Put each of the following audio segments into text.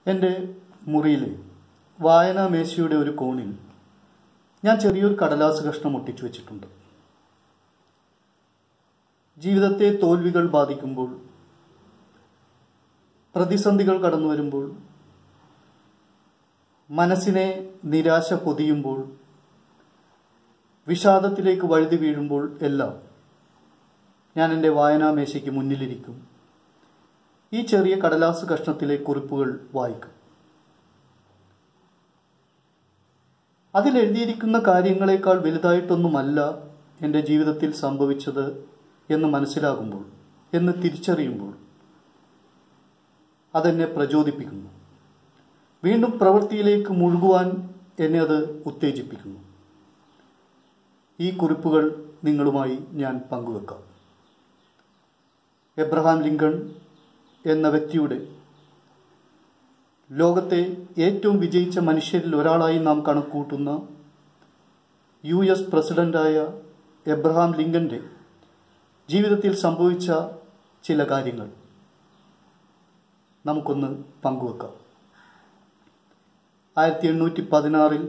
എൻ്റെ മുറിയിലെ വായനാ മേശയുടെ ഒരു കോണിൽ ഞാൻ ചെറിയൊരു കടലാസ് കഷ്ണം ഒട്ടിച്ചു വെച്ചിട്ടുണ്ട് ജീവിതത്തെ തോൽവികൾ ബാധിക്കുമ്പോൾ പ്രതിസന്ധികൾ കടന്നു വരുമ്പോൾ മനസ്സിനെ നിരാശ പൊതിയുമ്പോൾ വിഷാദത്തിലേക്ക് വഴുതി വീഴുമ്പോൾ എല്ലാം ഞാൻ എൻ്റെ വായനാ മേശയ്ക്ക് മുന്നിലിരിക്കും ഈ ചെറിയ കടലാസ് കഷ്ണത്തിലെ കുറിപ്പുകൾ വായിക്കും അതിലെഴുതിയിരിക്കുന്ന കാര്യങ്ങളെക്കാൾ വലുതായിട്ടൊന്നുമല്ല എൻ്റെ ജീവിതത്തിൽ സംഭവിച്ചത് എന്ന് മനസ്സിലാകുമ്പോൾ എന്ന് തിരിച്ചറിയുമ്പോൾ അതെന്നെ പ്രചോദിപ്പിക്കുന്നു വീണ്ടും പ്രവൃത്തിയിലേക്ക് മുഴുകുവാൻ എന്നെ അത് ഉത്തേജിപ്പിക്കുന്നു ഈ കുറിപ്പുകൾ നിങ്ങളുമായി ഞാൻ പങ്കുവെക്കാം എബ്രഹാം ലിങ്കൺ എന്ന വ്യക്തിയുടെ ലോകത്തെ ഏറ്റവും വിജയിച്ച മനുഷ്യരിൽ ഒരാളായി നാം കണക്കൂട്ടുന്ന യു എസ് പ്രസിഡന്റായ എബ്രഹാം ലിങ്കന്റെ ജീവിതത്തിൽ സംഭവിച്ച ചില കാര്യങ്ങൾ നമുക്കൊന്ന് പങ്കുവെക്കാം ആയിരത്തി എണ്ണൂറ്റി പതിനാറിൽ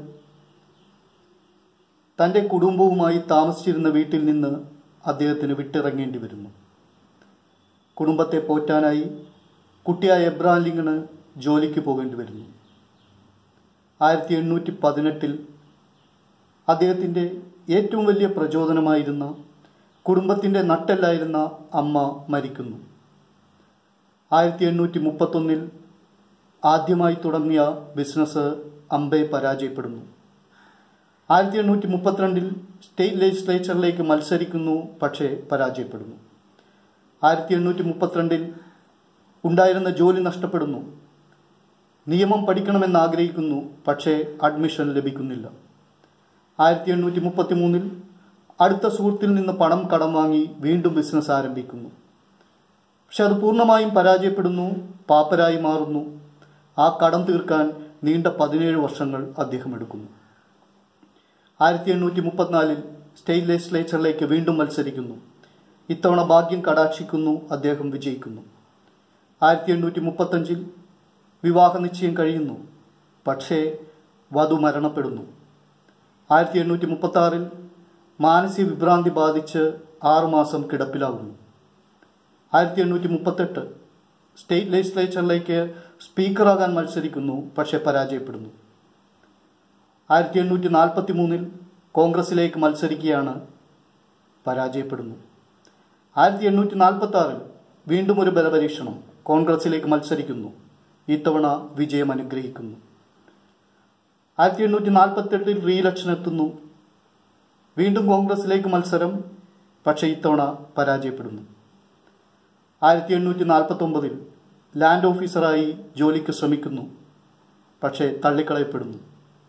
തൻ്റെ കുടുംബവുമായി താമസിച്ചിരുന്ന വീട്ടിൽ നിന്ന് അദ്ദേഹത്തിന് വിട്ടിറങ്ങേണ്ടി വരുന്നു കുടുംബത്തെ പോറ്റാനായി കുട്ടിയായ എബ്രഹാം ലിങ്കണ് ജോലിക്ക് പോകേണ്ടി വരുന്നു ആയിരത്തി എണ്ണൂറ്റി പതിനെട്ടിൽ അദ്ദേഹത്തിൻ്റെ ഏറ്റവും വലിയ പ്രചോദനമായിരുന്ന കുടുംബത്തിൻ്റെ നട്ടെല്ലായിരുന്ന അമ്മ മരിക്കുന്നു ആയിരത്തി എണ്ണൂറ്റി മുപ്പത്തൊന്നിൽ ആദ്യമായി തുടങ്ങിയ ബിസിനസ് അമ്പെ പരാജയപ്പെടുന്നു ആയിരത്തി എണ്ണൂറ്റി മുപ്പത്തിരണ്ടിൽ സ്റ്റേറ്റ് ലെജിസ്ലേച്ചറിലേക്ക് മത്സരിക്കുന്നു പക്ഷേ പരാജയപ്പെടുന്നു ആയിരത്തി എണ്ണൂറ്റി മുപ്പത്തിരണ്ടിൽ ഉണ്ടായിരുന്ന ജോലി നഷ്ടപ്പെടുന്നു നിയമം പഠിക്കണമെന്ന് ആഗ്രഹിക്കുന്നു പക്ഷേ അഡ്മിഷൻ ലഭിക്കുന്നില്ല ആയിരത്തി എണ്ണൂറ്റി മുപ്പത്തി മൂന്നിൽ അടുത്ത സുഹൃത്തിൽ നിന്ന് പണം കടം വാങ്ങി വീണ്ടും ബിസിനസ് ആരംഭിക്കുന്നു പക്ഷെ അത് പൂർണ്ണമായും പരാജയപ്പെടുന്നു പാപ്പരായി മാറുന്നു ആ കടം തീർക്കാൻ നീണ്ട പതിനേഴ് വർഷങ്ങൾ അദ്ദേഹം എടുക്കുന്നു ആയിരത്തി എണ്ണൂറ്റി മുപ്പത്തിനാലിൽ സ്റ്റേറ്റ് ലെജിസ്ലേച്ചറിലേക്ക് വീണ്ടും മത്സരിക്കുന്നു ഇത്തവണ ഭാഗ്യം കടാക്ഷിക്കുന്നു അദ്ദേഹം വിജയിക്കുന്നു ആയിരത്തി എണ്ണൂറ്റി മുപ്പത്തഞ്ചിൽ വിവാഹ നിശ്ചയം കഴിയുന്നു പക്ഷേ വധു മരണപ്പെടുന്നു ആയിരത്തി എണ്ണൂറ്റി മുപ്പത്തി ആറിൽ മാനസിക വിഭ്രാന്തി ബാധിച്ച് ആറുമാസം കിടപ്പിലാകുന്നു ആയിരത്തി എണ്ണൂറ്റി മുപ്പത്തെട്ട് സ്റ്റേറ്റ് ലെജിസ്ലേച്ചറിലേക്ക് സ്പീക്കറാകാൻ മത്സരിക്കുന്നു പക്ഷേ പരാജയപ്പെടുന്നു ആയിരത്തി എണ്ണൂറ്റി നാൽപ്പത്തി മൂന്നിൽ കോൺഗ്രസിലേക്ക് മത്സരിക്കുകയാണ് പരാജയപ്പെടുന്നു ആയിരത്തി എണ്ണൂറ്റി നാൽപ്പത്തി ആറിൽ വീണ്ടും ഒരു ബലപരീക്ഷണം കോൺഗ്രസിലേക്ക് മത്സരിക്കുന്നു ഇത്തവണ വിജയം അനുഗ്രഹിക്കുന്നു ആയിരത്തി എണ്ണൂറ്റി നാൽപ്പത്തെട്ടിൽ റീഇലക്ഷൻ എത്തുന്നു വീണ്ടും കോൺഗ്രസിലേക്ക് മത്സരം പക്ഷേ ഇത്തവണ പരാജയപ്പെടുന്നു ആയിരത്തി എണ്ണൂറ്റി നാൽപ്പത്തി ഒമ്പതിൽ ലാൻഡ് ഓഫീസറായി ജോലിക്ക് ശ്രമിക്കുന്നു പക്ഷേ തള്ളിക്കളയപ്പെടുന്നു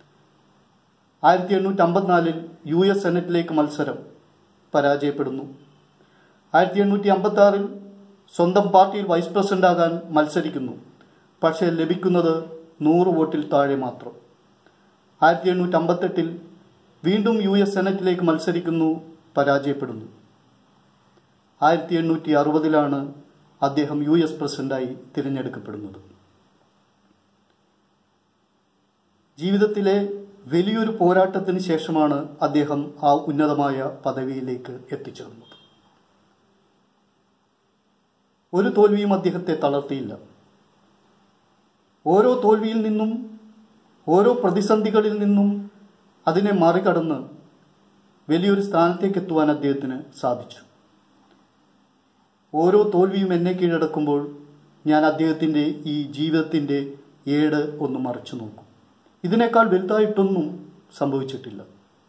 ആയിരത്തി എണ്ണൂറ്റി അമ്പത്തിനാലിൽ യു എസ് സെനറ്റിലേക്ക് മത്സരം പരാജയപ്പെടുന്നു ആയിരത്തി എണ്ണൂറ്റി അമ്പത്തി ആറിൽ സ്വന്തം പാർട്ടിയിൽ വൈസ് പ്രസിഡന്റ് ആകാൻ മത്സരിക്കുന്നു പക്ഷേ ലഭിക്കുന്നത് നൂറ് വോട്ടിൽ താഴെ മാത്രം ആയിരത്തി എണ്ണൂറ്റി അമ്പത്തെട്ടിൽ വീണ്ടും യു എസ് സെനറ്റിലേക്ക് മത്സരിക്കുന്നു പരാജയപ്പെടുന്നു ആയിരത്തി എണ്ണൂറ്റി അറുപതിലാണ് അദ്ദേഹം യു എസ് പ്രസിഡന്റായി തിരഞ്ഞെടുക്കപ്പെടുന്നത് ജീവിതത്തിലെ വലിയൊരു പോരാട്ടത്തിന് ശേഷമാണ് അദ്ദേഹം ആ ഉന്നതമായ പദവിയിലേക്ക് എത്തിച്ചേർന്നത് ഒരു തോൽവിയും അദ്ദേഹത്തെ തളർത്തിയില്ല ഓരോ തോൽവിയിൽ നിന്നും ഓരോ പ്രതിസന്ധികളിൽ നിന്നും അതിനെ മറികടന്ന് വലിയൊരു സ്ഥാനത്തേക്ക് എത്തുവാൻ അദ്ദേഹത്തിന് സാധിച്ചു ഓരോ തോൽവിയും എന്നെ കീഴടക്കുമ്പോൾ ഞാൻ അദ്ദേഹത്തിൻ്റെ ഈ ജീവിതത്തിൻ്റെ ഏട് ഒന്ന് മറിച്ചു നോക്കും ഇതിനേക്കാൾ വലുതായിട്ടൊന്നും സംഭവിച്ചിട്ടില്ല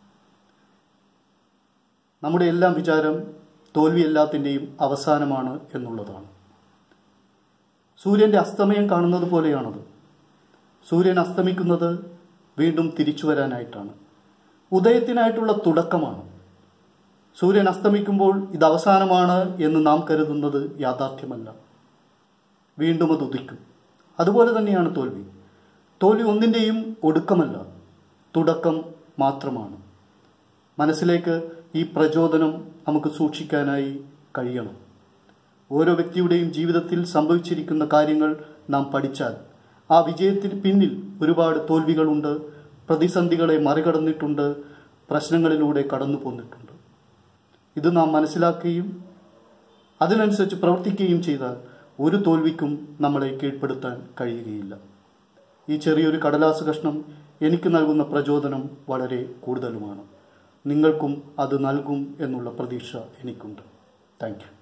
നമ്മുടെ എല്ലാം വിചാരം തോൽവി എല്ലാത്തിൻ്റെയും അവസാനമാണ് എന്നുള്ളതാണ് സൂര്യൻ്റെ അസ്തമയം കാണുന്നത് പോലെയാണത് സൂര്യൻ അസ്തമിക്കുന്നത് വീണ്ടും തിരിച്ചു വരാനായിട്ടാണ് ഉദയത്തിനായിട്ടുള്ള തുടക്കമാണ് സൂര്യൻ അസ്തമിക്കുമ്പോൾ ഇത് അവസാനമാണ് എന്ന് നാം കരുതുന്നത് യാഥാർത്ഥ്യമല്ല വീണ്ടും അത് ഉദിക്കും അതുപോലെ തന്നെയാണ് തോൽവി തോൽവി ഒന്നിൻ്റെയും ഒടുക്കമല്ല തുടക്കം മാത്രമാണ് മനസ്സിലേക്ക് ഈ പ്രചോദനം നമുക്ക് സൂക്ഷിക്കാനായി കഴിയണം ഓരോ വ്യക്തിയുടെയും ജീവിതത്തിൽ സംഭവിച്ചിരിക്കുന്ന കാര്യങ്ങൾ നാം പഠിച്ചാൽ ആ വിജയത്തിന് പിന്നിൽ ഒരുപാട് തോൽവികളുണ്ട് പ്രതിസന്ധികളെ മറികടന്നിട്ടുണ്ട് പ്രശ്നങ്ങളിലൂടെ കടന്നു പോന്നിട്ടുണ്ട് ഇത് നാം മനസ്സിലാക്കുകയും അതിനനുസരിച്ച് പ്രവർത്തിക്കുകയും ചെയ്താൽ ഒരു തോൽവിക്കും നമ്മളെ കീഴ്പ്പെടുത്താൻ കഴിയുകയില്ല ഈ ചെറിയൊരു കടലാസ് കഷ്ണം എനിക്ക് നൽകുന്ന പ്രചോദനം വളരെ കൂടുതലുമാണ് നിങ്ങൾക്കും അത് നൽകും എന്നുള്ള പ്രതീക്ഷ എനിക്കുണ്ട് താങ്ക് യു